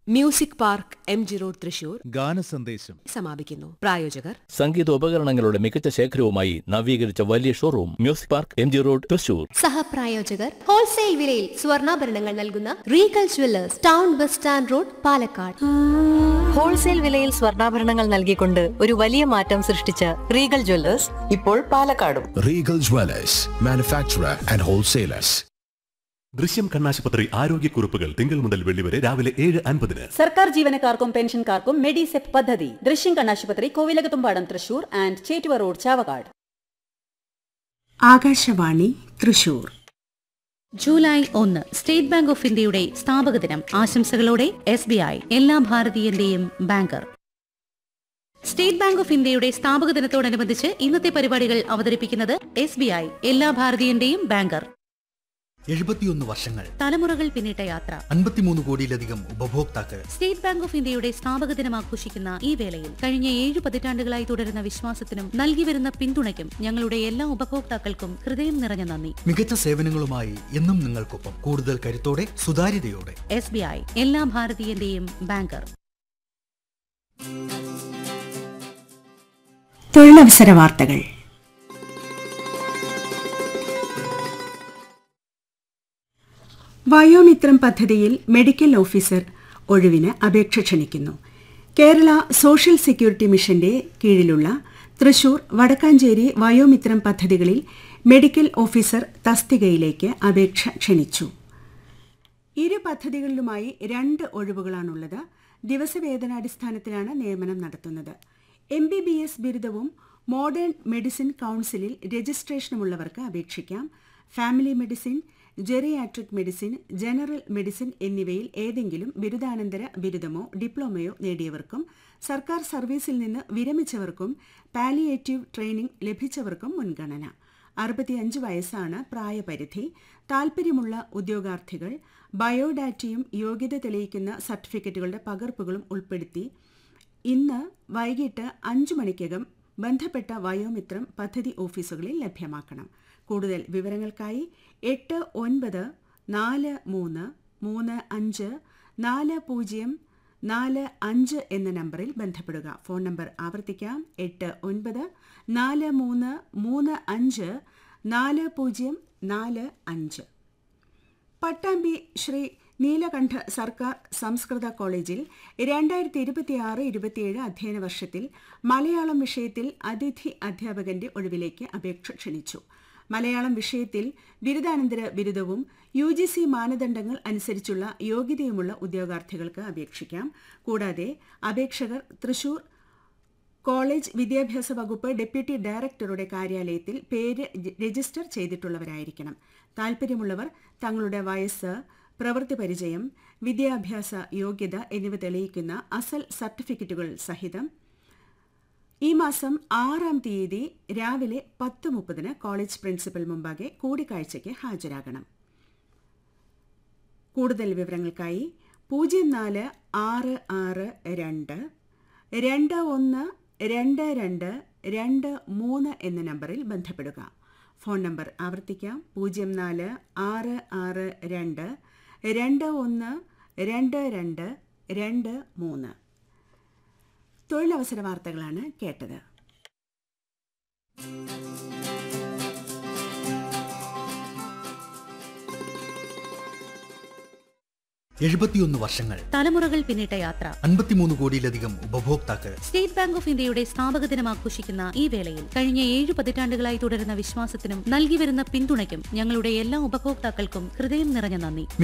Music park M G road Thrissur ഗാനസന്ദേശം സമാപിക്കുന്നു പ്രായോജകർ സംഗീതോപകരണങ്ങളുടെ മികച്ച ശേഖരവുമായി നവീകരിച്ച വലിയ showroom music park M G road Thrissur സഹപ്രായോജകർ ഹോൾസെയിൽ വിലയിൽ സ്വർണ്ണാഭരണങ്ങൾ നൽകുന്ന Regal jewellers town bus stand road Palakkad wholesale വിലയിൽ സ്വർണ്ണാഭരണങ്ങൾ നൽകിക്കൊണ്ട് ഒരു വലിയ മാറ്റം സൃഷ്ടിച്ച റീഗൽ ജ്വല്ലേഴ്സ് ഇപ്പോൾ പാലക്കാടും Regal Dwellers, manufacturer and wholesalers. ദൃശ്യം കണ്ണാശുപത്രി ആരോഗ്യക്കുറിപ്പുകൾ തിങ്കൾ മുതൽ വെള്ളി വരെ രാവിലെ ഏഴ് അൻപതിന് സർക്കാർ ജീവനക്കാർക്കും പെൻഷൻകാർക്കും മെഡിസെപ് പദ്ധതി ദൃശ്യം കണ്ണാശുപത്രി Kovilakathumpadam Thrissur and Chettuva road Chavakkad Akashvani Thrissur July ഒന്ന് സ്റ്റേറ്റ് ബാങ്ക് ഓഫ് ഇന്ത്യയുടെ സ്ഥാപക ദിനം ആശംസകളോടെ എസ് ബി ഐ എല്ലാ ഭാരതീയന്റെയും ബാങ്കർ സ്റ്റേറ്റ് ബാങ്ക് ഓഫ് ഇന്ത്യയുടെ സ്ഥാപക ദിനത്തോടനുബന്ധിച്ച് ഇന്നത്തെ പരിപാടികൾ അവതരിപ്പിക്കുന്നത് എസ് ബി ഐ എല്ലാ ഭാരതീയന്റെയും ബാങ്കർ എഴുപത്തിയൊന്ന് വർഷങ്ങൾ തലമുറകൾ പിന്നിട്ട യാത്ര അൻപത്തിമൂന്ന് കോടിയിലധികം ഉപഭോക്താക്കൾ സ്റ്റേറ്റ് ബാങ്ക് ഓഫ് ഇന്ത്യയുടെ സ്ഥാപക ദിനം ആഘോഷിക്കുന്ന ഈ വേളയിൽ കഴിഞ്ഞ ഏഴ് പതിറ്റാണ്ടുകളായി തുടരുന്ന വിശ്വാസത്തിനും നൽകി വരുന്ന പിന്തുണയ്ക്കും ഞങ്ങളുടെ എല്ലാ ഉപഭോക്താക്കൾക്കും ഹൃദയം നിറഞ്ഞ നന്ദി മികച്ച സേവനങ്ങളുമായി എന്നും നിങ്ങൾക്കൊപ്പം കൂടുതൽ കരുത്തോടെ സുതാര്യതയോടെ എസ് ബി ഐ എല്ലാ ഭാരതീയന്റെയും ബാങ്കർ തൊഴിലവസര വാർത്തകൾ വയോമിത്രം പദ്ധതിയിൽ മെഡിക്കൽ ഓഫീസർ ഒഴിവിന് അപേക്ഷ ക്ഷണിക്കുന്നു കേരള സോഷ്യൽ സെക്യൂരിറ്റി മിഷന്റെ കീഴിലുള്ള തൃശൂർ വടക്കാഞ്ചേരി വയോമിത്രം പദ്ധതികളിൽ മെഡിക്കൽ ഓഫീസർ തസ്തികയിലേക്ക് അപേക്ഷ ക്ഷണിച്ചു ഇരു പദ്ധതികളിലുമായി രണ്ട് ഒഴിവുകളാണുള്ളത് ദിവസവേതനാടിസ്ഥാനത്തിലാണ് നിയമനം നടത്തുന്നത് എം ബി ബി എസ് ബിരുദവും മോഡേൺ മെഡിസിൻ കൗൺസിലിൽ രജിസ്ട്രേഷനുമുള്ളവർക്ക് അപേക്ഷിക്കാം family medicine geriatric medicine general medicine എന്നിവയിൽ ഏതെങ്കിലും ബിരുദാനന്തര ബിരുദമോ ഡിപ്ലോമയോ നേടിയവർക്കും സർക്കാർ സർവീസിൽ നിന്ന് വിരമിച്ചവർക്കും പാലിയേറ്റീവ് ട്രെയിനിംഗ് ലഭിച്ചവർക്കും മുൻഗണന അറുപത്തിയഞ്ച് വയസ്സാണ് പ്രായപരിധി താൽപ്പര്യമുള്ള ഉദ്യോഗാർത്ഥികൾ ബയോഡാറ്റയും യോഗ്യത തെളിയിക്കുന്ന സർട്ടിഫിക്കറ്റുകളുടെ പകർപ്പുകളും ഉൾപ്പെടുത്തി ഇന്ന് വൈകിട്ട് അഞ്ചു മണിക്കകം ബന്ധപ്പെട്ട വയോമിത്രം പദ്ധതി ഓഫീസുകളിൽ ലഭ്യമാക്കണം കൂടുതൽ വിവരങ്ങൾക്കായി എട്ട് ഒൻപത് നാല് മൂന്ന് മൂന്ന് അഞ്ച് നാല് പൂജ്യം നാല് അഞ്ച് എന്ന നമ്പറിൽ ബന്ധപ്പെടുക ഫോൺ നമ്പർ ആവർത്തിക്കാം എട്ട് ഒൻപത് നാല് മൂന്ന് മൂന്ന് അഞ്ച് നാല് പൂജ്യം നാല് അഞ്ച് പട്ടാമ്പി ശ്രീ നീലകണ്ഠ സർക്കാർ സംസ്കൃത കോളേജിൽ രണ്ടായിരത്തി ഇരുപത്തിയാറ് ഇരുപത്തിയേഴ് അധ്യയന വർഷത്തിൽ മലയാളം വിഷയത്തിൽ അതിഥി അധ്യാപകന്റെ ഒഴിവിലേക്ക് അപേക്ഷ ക്ഷണിച്ചു മലയാളം വിഷയത്തിൽ ബിരുദാനന്തര ബിരുദവും യു ജി സി മാനദണ്ഡങ്ങൾ അനുസരിച്ചുള്ള യോഗ്യതയുമുള്ള ഉദ്യോഗാർത്ഥികൾക്ക് അപേക്ഷിക്കാം കൂടാതെ അപേക്ഷകർ തൃശൂർ കോളേജ് വിദ്യാഭ്യാസ വകുപ്പ് ഡെപ്യൂട്ടി ഡയറക്ടറുടെ കാര്യാലയത്തിൽ പേര് രജിസ്റ്റർ ചെയ്തിട്ടുള്ളവരായിരിക്കണം താൽപ്പര്യമുള്ളവർ തങ്ങളുടെ വയസ്സ് പ്രവൃത്തി പരിചയം വിദ്യാഭ്യാസ യോഗ്യത എന്നിവ തെളിയിക്കുന്ന അസൽ സർട്ടിഫിക്കറ്റുകൾ സഹിതം ഈ മാസം ആറാം തീയതി രാവിലെ പത്ത് മുപ്പതിന് കോളേജ് പ്രിൻസിപ്പൽ മുമ്പാകെ കൂടിക്കാഴ്ചയ്ക്ക് ഹാജരാകണം കൂടുതൽ വിവരങ്ങൾക്കായി പൂജ്യം നാല് ആറ് ആറ് രണ്ട് രണ്ട് ഒന്ന് രണ്ട് രണ്ട് രണ്ട് മൂന്ന് എന്ന നമ്പറിൽ ബന്ധപ്പെടുക ഫോൺ നമ്പർ ആവർത്തിക്കാം പൂജ്യം നാല് ആറ് ആറ് രണ്ട് രണ്ട് ഒന്ന് രണ്ട് രണ്ട് രണ്ട് മൂന്ന് തൊഴിലവസര വാർത്തകളാണ് കേട്ടത് എഴുപത്തിയൊന്ന് വർഷങ്ങൾ തലമുറകൾ പിന്നിട്ട യാത്ര അൻപത്തിമൂന്ന് കോടിയിലധികം ഉപഭോക്താക്കൾ സ്റ്റേറ്റ് ബാങ്ക് ഓഫ് ഇന്ത്യയുടെ സ്ഥാപക ദിനം ആഘോഷിക്കുന്ന ഈ വേളയിൽ കഴിഞ്ഞ ഏഴ് പതിറ്റാണ്ടുകളായി തുടരുന്ന വിശ്വാസത്തിനും നൽകി വരുന്ന പിന്തുണയ്ക്കും ഞങ്ങളുടെ എല്ലാ ഉപഭോക്താക്കൾക്കും ഹൃദയം നിറഞ്ഞ നന്ദി